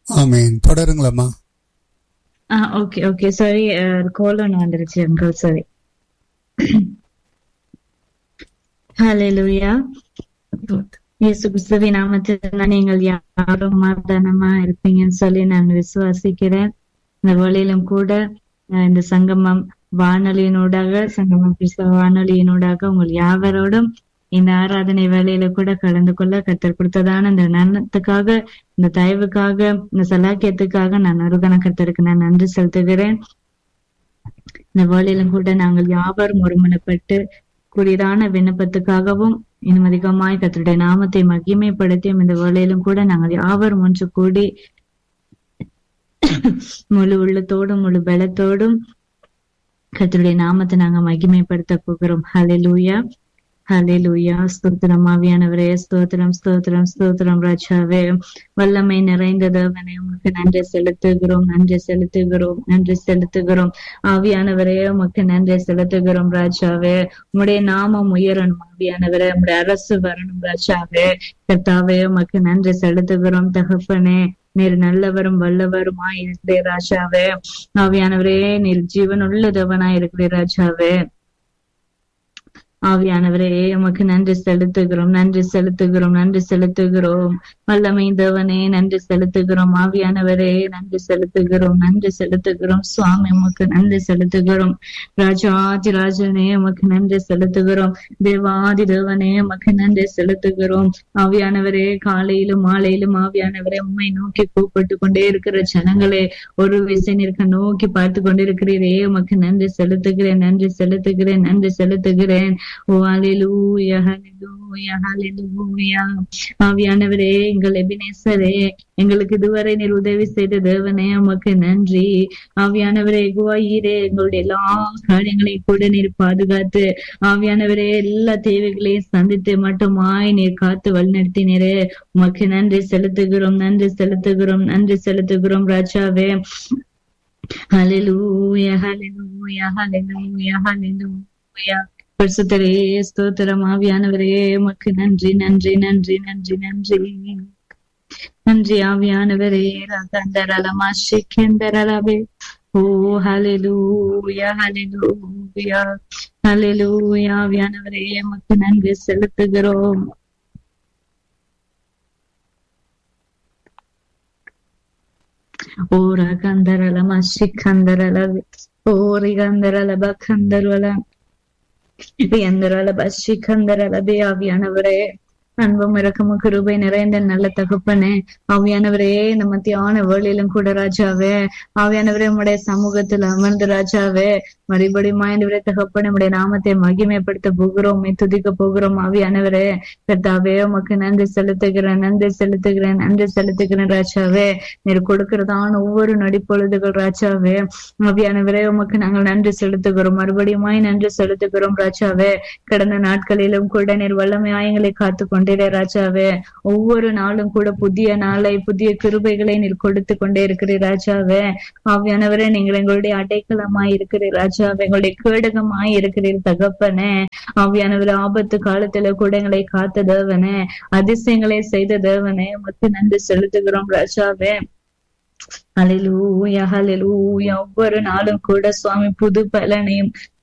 ஆமீன் தொடருங்களம்மா ஆ ஓகே ஓகே சாரி கால் ஒன்று வந்துருச்சு அங்கிள் சாரி ஹalleluya இயேசு கிறிஸ்துவின் நாமத்தில் நீங்கள் யாரும் மாதானமா இருப்பீங்கன்னு சொல்லி நான் விசுவாசிக்கிறேன் இந்த வழியிலும் கூட அஹ், இந்த சங்கமம் வானொலியினூடாக சங்கமம் கிறிஸ்தவ வானொலியினூடாக உங்கள் யாவரோடும் இந்த ஆராதனை வேலையில கூட கலந்து கொள்ள கத்தர் கொடுத்ததான இந்த நன்னத்துக்காக இந்த தயவுக்காக இந்த சலாக்கியத்துக்காக நான் அருகன கத்தருக்கு நான் நன்றி செலுத்துகிறேன் இந்த வேலையிலும் கூட நாங்கள் யாவரும் ஒருமனப்பட்டு கூடியதான விண்ணப்பத்துக்காகவும் இன்னும் அதிகமாய் கத்தருடைய நாமத்தை மகிமைப்படுத்தியும் இந்த வேலையிலும் கூட நாங்கள் யாவரும் ஒன்று கூடி முழு உள்ளத்தோடும் முழு பலத்தோடும் கர்த்தருடைய நாமத்தை நாங்க மகிமைப்படுத்த போகிறோம் ஹalleluya ஹalleluya ஸ்தோத்திரம் ஆவியானவரே ஸ்தோத்திரம் ஸ்தோத்திரம் ஸ்தோத்திரம் ராஜாவே வல்லமை நிறைந்த தேவனே உமக்கு நன்றி செலுத்துகிறோம் நன்றி செலுத்துகிறோம் நன்றி செலுத்துகிறோம் ஆவியானவரே உமக்கு நன்றி செலுத்துகிறோம் ராஜாவே உம்முடைய நாமம் உயரணும் ஆவியானவரே உம்முடைய அரசு வரணும் ராஜாவே கர்த்தாவே உமக்கு நன்றி செலுத்துகிறோம் தகப்பனே நீர் நல்லவரும் வல்லவருமாய் இருக்கிறீர் ராஜாவே ஆவியானவரே நீர் ஜீவனுள்ள தேவனாய் இருக்கிறீர் ராஜாவே ஆவியானவரே உமக்கு நன்றி செலுத்துகிறோம் நன்றி செலுத்துகிறோம் நன்றி செலுத்துகிறோம் வல்லமை தேவனே நன்றி செலுத்துகிறோம் ஆவியானவரே நன்றி செலுத்துகிறோம் நன்றி செலுத்துகிறோம் சுவாமி உமக்கு நன்றி செலுத்துகிறோம் ராஜாதி ராஜனே உமக்கு நன்றி செலுத்துகிறோம் தேவாதி தேவனே உமக்கு நன்றி செலுத்துகிறோம் ஆவியானவரே காலையிலும் மாலையிலும் ஆவியானவரே உம்மை நோக்கி கூப்பிட்டு கொண்டே இருக்கிற ஜனங்களே ஒரு விசை நிற்க நோக்கி பார்த்து கொண்டிருக்கிறீரே உமக்கு நன்றி செலுத்துகிறேன் நன்றி செலுத்துகிறேன் நன்றி செலுத்துகிறேன் ஓ ஹalleluya ஹalleluya ஹalleluya ஆவியானவரே எங்கள் எபினேசரே எங்களுக்கு இதுவரை நீர் உதவி செய்த தேவனே உமக்கு நன்றி ஆவியானவரே குவாயிரே எங்களுடைய எல்லா காரியங்களையும் கூட நீர் பாதுகாத்து ஆவியானவரே எல்லா தேவைகளையும் சந்தித்து மட்டுமாய் நீர் காத்து வழிநடத்தினரே உமக்கு நன்றி செலுத்துகிறோம் நன்றி செலுத்துகிறோம் நன்றி செலுத்துகிறோம் ராஜாவே ஹalleluya ஹalleluya ஹalleluya ஹalleluya பரிசுத்தரே ஸ்தோத்திரம் ஆவியானவரே உமக்கு நன்றி நன்றி நன்றி நன்றி நன்றி நன்றி ஆவியானவரே ரகந்தரலமா சிக்கந்தரலவே ஓ ஹalleluya ஹalleluya ஹalleluya ஆவியானவரே உமக்கு நன்றி செலுத்துகிறோம் ஓ ரகந்தரலமா சிக்கந்தரலவே ஓ ரிகந்தரல பகந்தரல எந்தரால பஷி கந்தரால ஆவியானவரே அன்பும் இறக்கமும் கிருபை நிறைந்த நல்ல தகப்பனே ஆவியானவரே இந்த மத்தியான வேளையிலும் கூட ராஜாவே ஆவியானவரே உம்முடைய சமூகத்தில் அமர்ந்து ராஜாவே மறுபடியும் ஆண்டவரே தகப்பனே உம்முடைய நாமத்தை மகிமைப்படுத்த போகிறோம் உம்மை துதிக்க போகிறோம் ஆவியானவரே கர்த்தாவே உமக்கு நன்றி செலுத்துகிறேன் நன்றி செலுத்துகிறேன் நன்றி செலுத்துகிறேன் ராஜாவே நீர் கொடுக்கிறதான ஒவ்வொரு நொடிப்பொழுதுகள் ராஜாவே ஆவியானவரே உமக்கு நாங்கள் நன்றி செலுத்துகிறோம் மறுபடியுமாய் நன்றி செலுத்துகிறோம் ராஜாவே கடந்த நாட்களிலும் கூட நீர் வல்லமையாய் எங்களை காத்து கொண்டிரே ராஜாவே ஒவ்வொரு நாளும் கூட புதிய நாளை புதிய கிருபைகளை நீர் கொடுத்து கொண்டே இருக்கிறீர் ராஜாவே ஆவியானவரே நீங்கள் எங்களுடைய அடைக்கலமாய் இருக்கிறீர் ராஜாவே எங்களுடைய கேடகமாய் இருக்கிறீர் தகப்பனே ஆவியானவர் ஆபத்து காலத்துல கூட எங்களை காத்த தேவனே அதிசயங்களை செய்த தேவனே உமக்கு நன்றி செலுத்துகிறோம் ராஜாவே ஹalleluya ஹalleluya ஒவ்வொரு நாளும் கூட சுவாமி புது பலனையும்